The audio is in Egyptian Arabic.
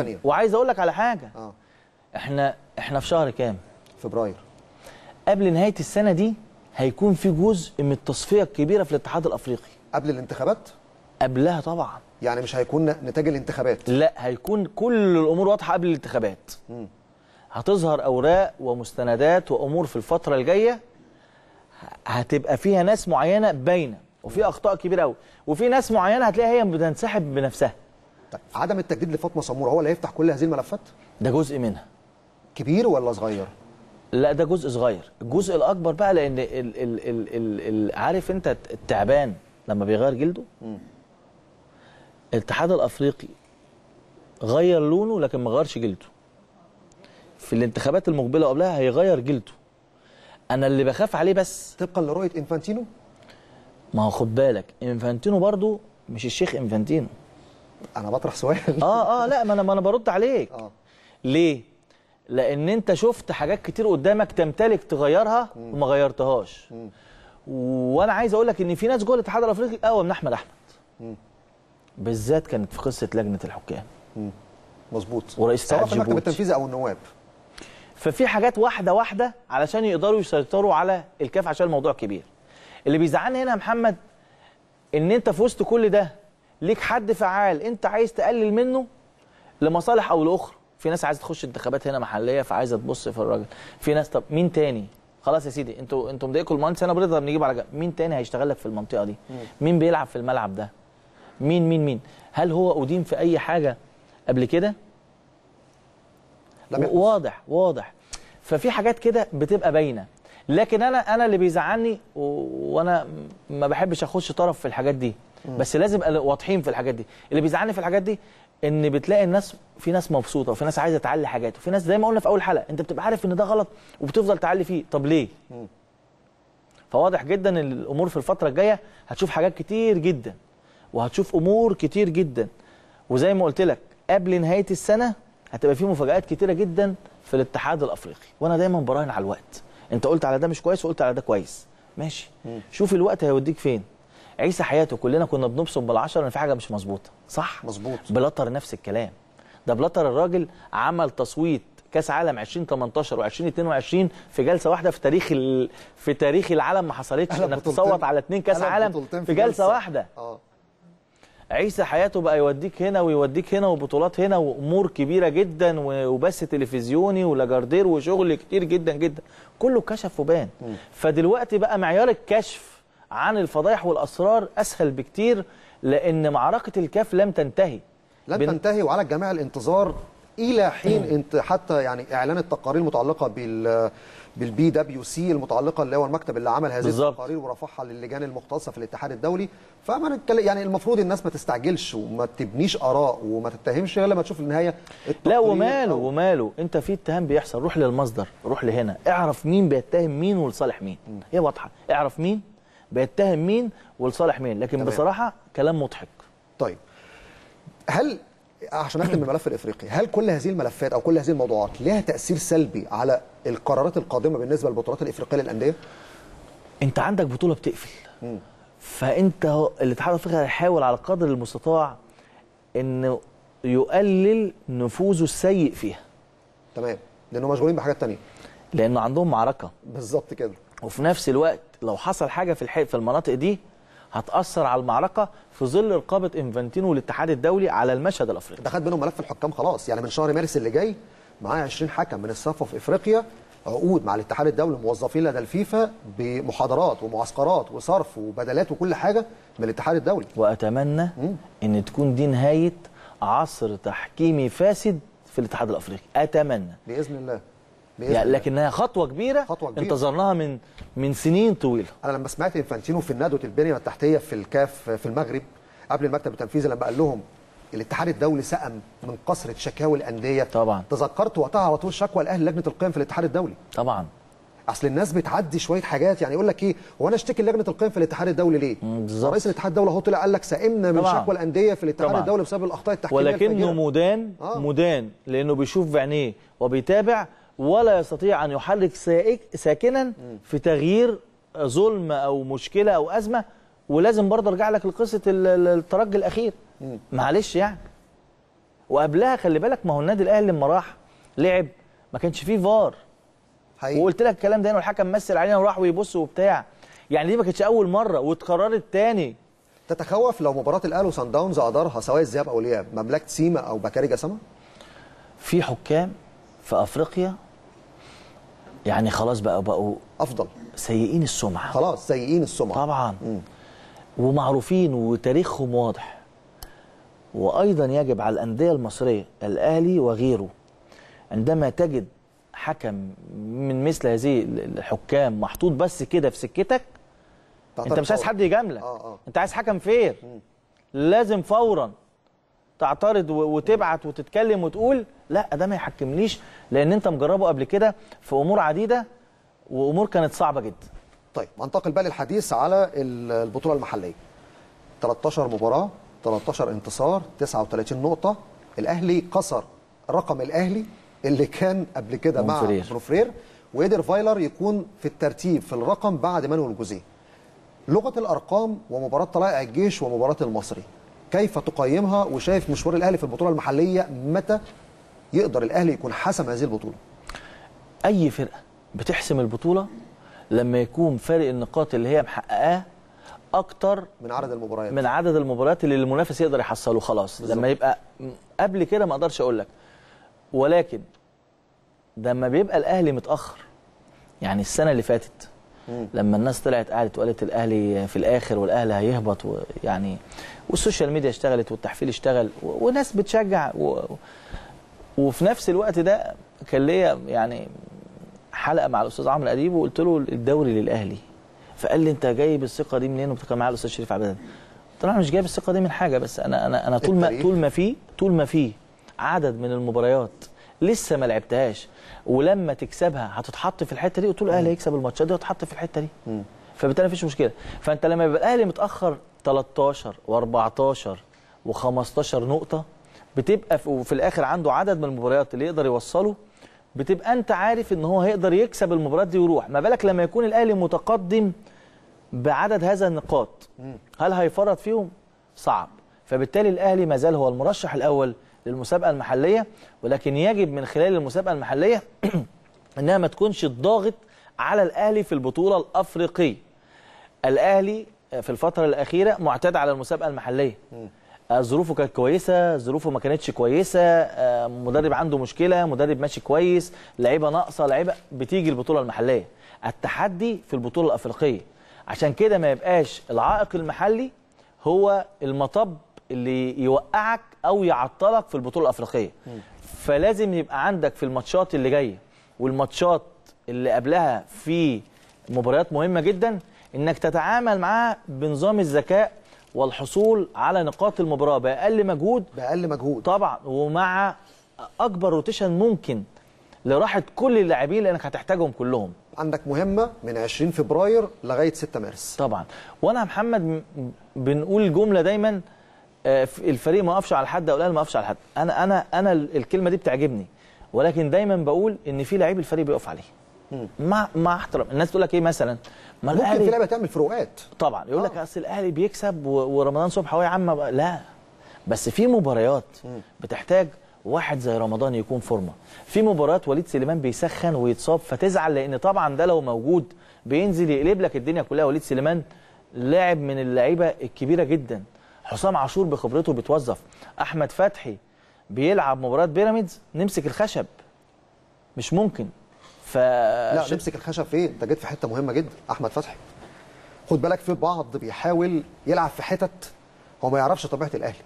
تانية وعايز اقول لك على حاجه اه احنا احنا في شهر كام فبراير قبل نهايه السنه دي هيكون في جزء من التصفيه الكبيره في الاتحاد الافريقي قبل الانتخابات قبلها طبعا يعني مش هيكون نتاج الانتخابات لا هيكون كل الامور واضحه قبل الانتخابات هتظهر اوراق ومستندات وامور في الفتره الجايه هتبقى فيها ناس معينه باينه وفي اخطاء كبيره قوي وفي ناس معينه هتلاقيها هي بتنسحب بنفسها طيب عدم التجديد لفاطمه سموره هو اللي هيفتح كل هذه الملفات ده جزء منها كبير ولا صغير لا ده جزء صغير الجزء الاكبر بقى لان ال ال ال ال ال عارف انت التعبان لما بيغير جلده الاتحاد الافريقي غير لونه لكن ما غيرش جلده في الانتخابات المقبله قبلها هيغير جلده انا اللي بخاف عليه بس طبقا لرؤيه انفانتينو ما هو خد بالك انفانتينو برضو مش الشيخ انفانتينو انا بطرح سؤال اه اه لا ما انا ما انا برد عليك اه ليه لان انت شفت حاجات كتير قدامك تمتلك تغيرها وما غيرتهاش وانا عايز اقول لك ان في ناس جوه الاتحاد الافريقي اقوى من احمد احمد بالذات كانت في قصه لجنه الحكام مظبوط ورئيس سواء اتحاد في المكتب جيبوتي. التنفيذي او النواب ففي حاجات واحده واحده علشان يقدروا يسيطروا على الكاف عشان الموضوع كبير اللي بيزعلني هنا يا محمد ان انت في وسط كل ده ليك حد فعال انت عايز تقلل منه لمصالح او لاخرى في ناس عايزه تخش انتخابات هنا محليه فعايزه تبص في الراجل في ناس طب مين تاني خلاص يا سيدي انتوا انتوا مضايقكم المهندس انا بنقدر نجيب على جنب مين تاني هيشتغل لك في المنطقه دي مين بيلعب في الملعب ده مين مين مين هل هو ادين في اي حاجه قبل كده لم يحدث. واضح واضح ففي حاجات كده بتبقى باينه لكن انا انا اللي بيزعلني و- وانا ما بحبش اخش طرف في الحاجات دي بس لازم نبقى واضحين في الحاجات دي اللي بيزعلني في الحاجات دي ان بتلاقي الناس في ناس مبسوطه وفي ناس عايزه تعلي حاجات وفي ناس زي ما قلنا في اول حلقه انت بتبقى عارف ان ده غلط وبتفضل تعلي فيه طب ليه فواضح جدا ان الامور في الفتره الجايه هتشوف حاجات كتير جدا وهتشوف امور كتير جدا وزي ما قلت لك قبل نهايه السنه هتبقى في مفاجآت كتيره جدا في الاتحاد الافريقي وانا دايما براهن على الوقت انت قلت على ده مش كويس وقلت على ده كويس ماشي شوف الوقت هيوديك فين عيسى حياته كلنا كنا بنبصم بالعشره ان في حاجه مش مظبوطه صح مظبوط. بلطر نفس الكلام ده بلطر الراجل عمل تصويت كاس عالم 2018 و2022 في جلسه واحده في تاريخ ال... في تاريخ العالم ما حصلتش قلب انك بطولتين- تصوت على اتنين كاس قلب عالم بطولتين في جلسه واحده اه عيسى حياته بقى يوديك هنا ويوديك هنا وبطولات هنا وامور كبيره جدا و- وبث تلفزيوني ولاجاردير وشغل كتير جدا جدا كله كشف وبان فدلوقتي بقى معيار الكشف عن الفضايح والاسرار اسهل بكتير لان معركه الكاف لم تنتهي لن بن- تنتهي وعلى الجميع الانتظار الى حين انت حتى يعني اعلان التقارير المتعلقه بال بالبي دبليو سي المتعلقه اللي هو المكتب اللي عمل هذه بالظبط. التقارير ورفعها للجان المختصه في الاتحاد الدولي فما نتكلم يعني المفروض الناس ما تستعجلش وما تبنيش اراء وما تتهمش غير لما تشوف النهايه لا التقرير وماله أو- وماله انت في اتهام بيحصل روح للمصدر روح لهنا اعرف مين بيتهم مين ولصالح مين هي واضحه اعرف مين بيتهم مين ولصالح مين لكن تمام. بصراحه كلام مضحك طيب هل عشان اختم الملف الافريقي هل كل هذه الملفات او كل هذه الموضوعات لها تاثير سلبي على القرارات القادمه بالنسبه للبطولات الافريقيه للانديه؟ انت عندك بطوله بتقفل فانت هو- الاتحاد الافريقي هيحاول على قدر المستطاع انه يقلل نفوذه السيء فيها تمام لانه مشغولين بحاجات تانية لانه عندهم معركه بالظبط كده وفي نفس الوقت لو حصل حاجه في الح... في المناطق دي هتاثر على المعركه في ظل رقابه انفانتينو والاتحاد الدولي على المشهد الافريقي ده خد منهم ملف الحكام خلاص يعني من شهر مارس اللي جاي معاه 20 حكم من الصفه في افريقيا عقود مع الاتحاد الدولي موظفين لدى الفيفا بمحاضرات ومعسكرات وصرف وبدلات وكل حاجه من الاتحاد الدولي واتمنى ان تكون دي نهايه عصر تحكيمي فاسد في الاتحاد الافريقي اتمنى باذن الله باذن يعني الله. لكنها خطوه كبيره خطوة كبيرة. انتظرناها من من سنين طويله انا لما سمعت انفانتينو في ندوه البنيه التحتيه في الكاف في المغرب قبل المكتب التنفيذي لما قال لهم الاتحاد الدولي سأم من كثره شكاوي الانديه طبعا. تذكرت وقتها على طول شكوى لاهل لجنه القيم في الاتحاد الدولي طبعا اصل الناس بتعدي شويه حاجات يعني يقول لك ايه هو انا اشتكي لجنه القيم في الاتحاد الدولي ليه؟ مم، بالظبط. رئيس الاتحاد الدولي اهو طلع قال لك سئمنا من طبعاً. شكوى الانديه في الاتحاد طبعاً. الدولي بسبب الاخطاء التحكيميه ولكنه الفاجرة. مدان آه. مدان لانه بيشوف بعينيه وبيتابع ولا يستطيع ان يحرك سائق ساكنا في تغيير ظلم او مشكله او ازمه ولازم برضه ارجع لك لقصه ال- ال- الترجي الاخير معلش يعني وقبلها خلي بالك ما هو النادي الاهلي لما راح لعب ما كانش فيه فار حقيقي وقلت لك الكلام ده والحكم مثل علينا وراح ويبص وبتاع يعني دي ما كانتش اول مره واتكررت تاني تتخوف لو مباراه الاهلي وصن داونز ادارها سواء الذهاب او الاياب مملكه سيما او بكاري جسامه في حكام في افريقيا يعني خلاص بقى بقوا افضل سيئين السمعه خلاص سيئين السمعه طبعا ومعروفين وتاريخهم واضح وايضا يجب على الانديه المصريه الاهلي وغيره عندما تجد حكم من مثل هذه الحكام محطوط بس كده في سكتك انت مش عايز حد يجاملك آه، آه. انت عايز حكم فير لازم فورا تعترض و- وتبعت وتتكلم وتقول لا ده ما يحكمنيش لان انت مجربه قبل كده في امور عديده وامور كانت صعبه جدا طيب انتقل بقى للحديث على ال- البطوله المحليه 13 مباراه 13 انتصار 39 نقطه الاهلي كسر رقم الاهلي اللي كان قبل كده مع بونفرير. بروفرير وقدر فايلر يكون في الترتيب في الرقم بعد مانويل جوزيه لغه الارقام ومباراه طلائع الجيش ومباراه المصري كيف تقيمها وشايف مشوار الاهلي في البطوله المحليه متى يقدر الاهلي يكون حسم هذه البطوله اي فرقه بتحسم البطوله لما يكون فارق النقاط اللي هي محققاه اكتر من عدد المباريات من عدد المباريات اللي المنافس يقدر يحصله خلاص بالظبط. لما يبقى م- قبل كده ما اقدرش اقول لك ولكن لما بيبقى الاهلي متاخر يعني السنه اللي فاتت مم. لما الناس طلعت قالت وقالت الاهلي في الاخر والاهلي هيهبط ويعني والسوشيال ميديا اشتغلت والتحفيل اشتغل و- وناس بتشجع و... وفي نفس الوقت ده كان ليا يعني حلقه مع الاستاذ عمرو اديب وقلت له الدوري للاهلي فقال لي انت جايب الثقه دي منين وكان معايا الاستاذ شريف عبد الهادي قلت له انا مش جايب الثقه دي من حاجه بس انا انا انا طول ما التاريخ. طول ما في طول ما في عدد من المباريات لسه ما لعبتهاش ولما تكسبها هتتحط في الحته دي قلت له الاهلي هيكسب الماتشات دي وهتحط في الحته دي فبالتالي مفيش مشكله فانت لما يبقى الاهلي متاخر 13 و14 و15 نقطه بتبقى في, وفي الاخر عنده عدد من المباريات اللي يقدر يوصله بتبقى انت عارف ان هو هيقدر يكسب المباريات دي ويروح ما بالك لما يكون الاهلي متقدم بعدد هذا النقاط هل هيفرط فيهم صعب فبالتالي الاهلي ما زال هو المرشح الاول للمسابقه المحليه ولكن يجب من خلال المسابقه المحليه انها ما تكونش ضاغط على الاهلي في البطوله الافريقيه الاهلي في الفتره الاخيره معتاد على المسابقه المحليه آه، ظروفه كانت كويسه ظروفه ما كانتش كويسه آه، مدرب عنده مشكله مدرب ماشي كويس لعيبه ناقصه لعيبه بتيجي البطوله المحليه التحدي في البطوله الافريقيه عشان كده ما يبقاش العائق المحلي هو المطب اللي يوقعك او يعطلك في البطوله الافريقيه فلازم يبقى عندك في الماتشات اللي جايه والماتشات اللي قبلها في مباريات مهمه جدا انك تتعامل معاها بنظام الذكاء والحصول على نقاط المباراه باقل مجهود باقل مجهود طبعا ومع اكبر روتيشن ممكن لراحه كل اللاعبين لانك هتحتاجهم كلهم عندك مهمه من 20 فبراير لغايه 6 مارس طبعا وانا يا محمد م- بنقول جمله دايما آه، ف- الفريق ما وقفش على حد او الاهلي ما وقفش على حد انا انا انا ال- الكلمه دي بتعجبني ولكن دايما بقول ان في لعيب الفريق بيقف عليه مع مع احترام الناس تقول لك ايه مثلا ما ممكن في الاهلي لعبه تعمل فروقات طبعا يقول لك آه. اصل الاهلي بيكسب و- ورمضان صبحي هو يا عم بقى- لا بس في مباريات بتحتاج واحد زي رمضان يكون فورمه في مباريات وليد سليمان بيسخن ويتصاب فتزعل لان طبعا ده لو موجود بينزل يقلب لك الدنيا كلها وليد سليمان لاعب من اللعيبه الكبيره جدا حسام عاشور بخبرته بيتوظف احمد فتحي بيلعب مباراه بيراميدز نمسك الخشب مش ممكن ف لا نمسك الخشب فين انت جيت في حته مهمه جدا احمد فتحي خد بالك في بعض بيحاول يلعب في حتت هو ما يعرفش طبيعه الاهلي